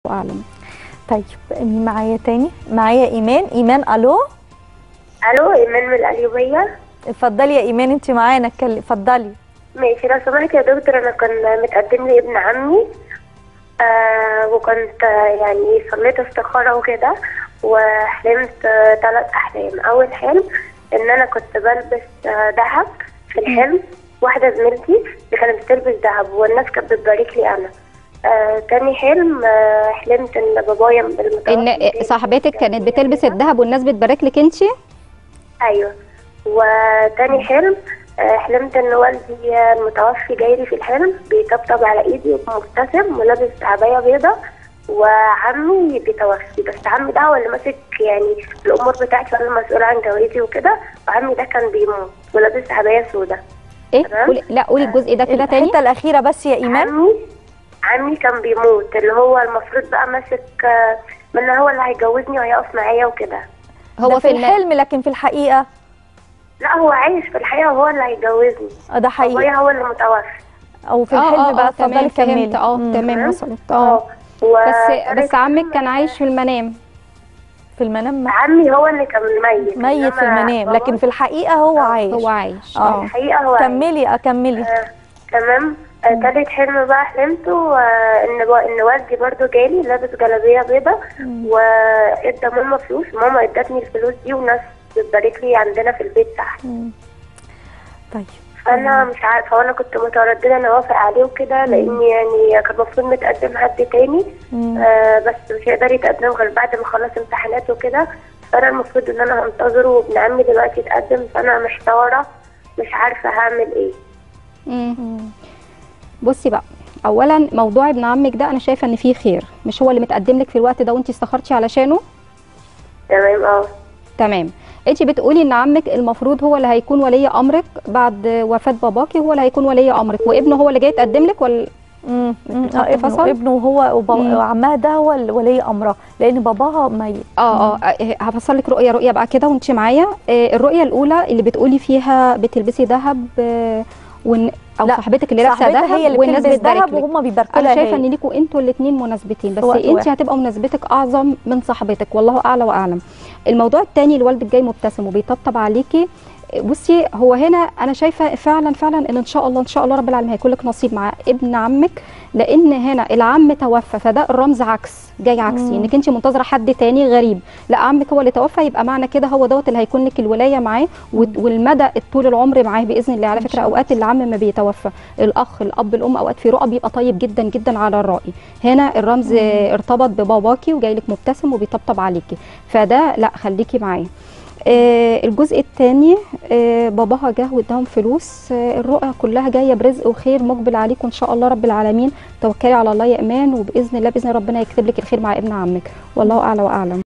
اعلم طيب مين معايا تاني معايا ايمان ايمان الو الو ايمان من القليوبيه اتفضلي يا ايمان انت معانا اتكلم اتفضلي ماشي لو سمحت يا دكتور انا كان متقدم لي ابن عمي آه وكنت آه، يعني صليت استخاره وكده وحلمت آه ثلاث احلام اول حلم ان انا كنت بلبس آه ذهب في الحلم واحده زميلتي اللي كانت بتلبس ذهب والناس كانت بتبارك لي انا آه تاني حلم آه حلمت ان بابايا المتوفي ان صاحبتك كانت بتلبس الذهب والناس بتبارك لك انت ايوه وتاني حلم آه، حلمت ان والدي المتوفي جاي لي في الحلم بيطبطب على ايدي ومبتسم ولابس عبايه بيضة وعمي بيتوفي بس عمي ده هو اللي ماسك يعني الامور بتاعتي وانا المسؤول عن جوازي وكده وعمي ده كان بيموت ولابس عبايه سودة ايه تمام. قولي لا قولي الجزء ده كده تاني الحته الاخيره بس يا ايمان عمي عمي كان بيموت اللي هو المفروض بقى ماسك آه، من هو اللي هيجوزني وهيقف معايا وكده هو هو في الم- الحلم لكن في الحقيقه لا هو عايش في الحقيقه وهو اللي هيجوزني آه، ده حقيقي بابايا هو اللي متوفي او في آه، آه، الحلم بقى آه، تمام، اتفضلي فهمت كملي اه مم. تمام تمام. وصلت اه و- بس بس عمك كان عايش في المنام في المنام عمي هو اللي كان ميت ميت في إنما المنام بابا لكن في الحقيقه هو عايش هو عايش اه الحقيقة هو عايش. كملي اكملي آه، تمام آه، تالت حلم بقى حلمته آه، ان با- ان والدي برضو جالي لابس جلابيه بيضة وادى ماما فلوس ماما ادتني الفلوس دي وناس بتبارك لي عندنا في البيت تحت مم. طيب فانا مش عارفه وانا كنت متردده ان اوافق عليه وكده لان يعني كان المفروض متقدم حد تاني مم. آه بس مش هيقدر يتقدم غير بعد ما خلص امتحانات وكده فانا المفروض ان انا هنتظره وابن عمي دلوقتي اتقدم فانا محتاره مش عارفه هعمل ايه مم. بصي بقى اولا موضوع ابن عمك ده انا شايفه ان فيه خير مش هو اللي متقدم لك في الوقت ده وانت استخرتي علشانه تمام اه تمام انت بتقولي ان عمك المفروض هو اللي هيكون ولي امرك بعد وفاه باباكي هو اللي هيكون ولي امرك وابنه هو اللي جاي يتقدم لك ولا مم. مم. الخط آه، ابنه فصل؟ ابنه هو وبا- مم. وعمها ده هو ال- ولي امرها لان باباها ميت اه اه آه، هفصل لك رؤيه رؤيه بقى كده وانت معايا آه، الرؤيه الاولى اللي بتقولي فيها بتلبسي ذهب آه، ون او لا، صاحبتك اللي لابسه صاحبتها هي ذهب اللي والناس بتلبس بتبارك ذهب لك وهم بيباركوا انا لها شايفه هي. ان ليكوا انتوا الاثنين مناسبتين بس في وقت انت واحد. هتبقى مناسبتك اعظم من صاحبتك والله اعلى واعلم الموضوع الثاني اللي والدك جاي مبتسم وبيطبطب عليكي بصي هو هنا انا شايفه فعلا فعلا ان ان شاء الله ان شاء الله رب العالمين هيكون لك نصيب مع ابن عمك لان هنا العم توفى فده الرمز عكس جاي عكسي مم. انك انت منتظره حد تاني غريب لا عمك هو اللي توفى يبقى معنى كده هو دوت اللي هيكون لك الولايه معاه وت- والمدى طول العمر معاه باذن الله على إن فكره شاء الله. اوقات العم ما بيتوفى الاخ الاب الام اوقات في رؤى بيبقى طيب جدا جدا على الرأي هنا الرمز آه، ارتبط بباباكي وجاي لك مبتسم وبيطبطب عليكي فده لا خليكي معاه آه الجزء الثاني آه باباها جه واداهم فلوس آه الرؤى كلها جايه برزق وخير مقبل عليكم ان شاء الله رب العالمين توكلي على الله يا ايمان وباذن الله باذن ربنا يكتب لك الخير مع ابن عمك والله اعلى واعلم